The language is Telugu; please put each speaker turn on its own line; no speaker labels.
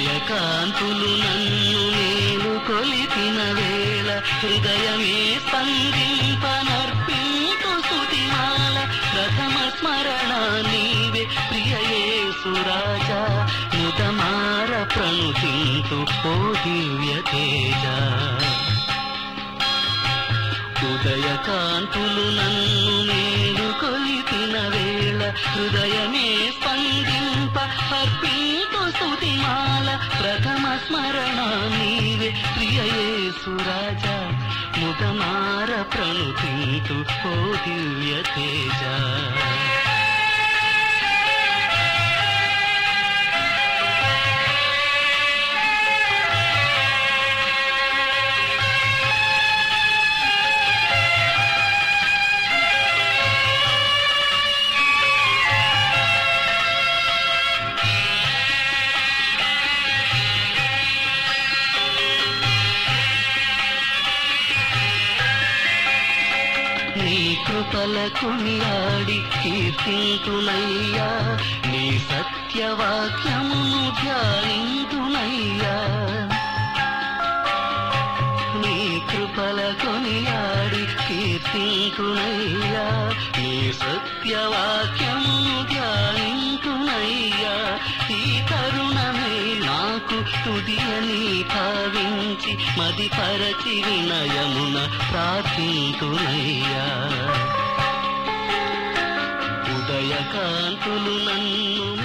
ఉదయకాంతులు నన్ను నేను కొలిపిన వేళ హృదయమే స్పందింపనర్పింతు సుతిమాల ప్రథమ స్మరణ నీవే ప్రియయేసురాజా ముదమార ప్రణుతింతు ఓ దివ్య తేజ ఉదయకాంతులు నన్ను నేను కొలిపిన వేళ హృదయమే స్పందింప అర్పింతు స్తుతిమాల ప్రథమ స్మరణ నీవే ప్రియయేసురాజా ముదమార ప్రణుతింతు ఓ దివ్య తేజ నీ కృపల కొనియాడి కీర్తింతునయ్యా నీ సత్యవాక్యమును ధ్యానింతునయ్యా నీ కృపల కొనియాడి కీర్తింతునయ్యా నీ సత్యవాక్యమును ధ్యానింతునయ్యా ఈ తరుణమే నాకు తుది అని భావించి మది పరచి వినయమున ప్రార్థింతునయ్యా ఉదయకాంతులు నన్ను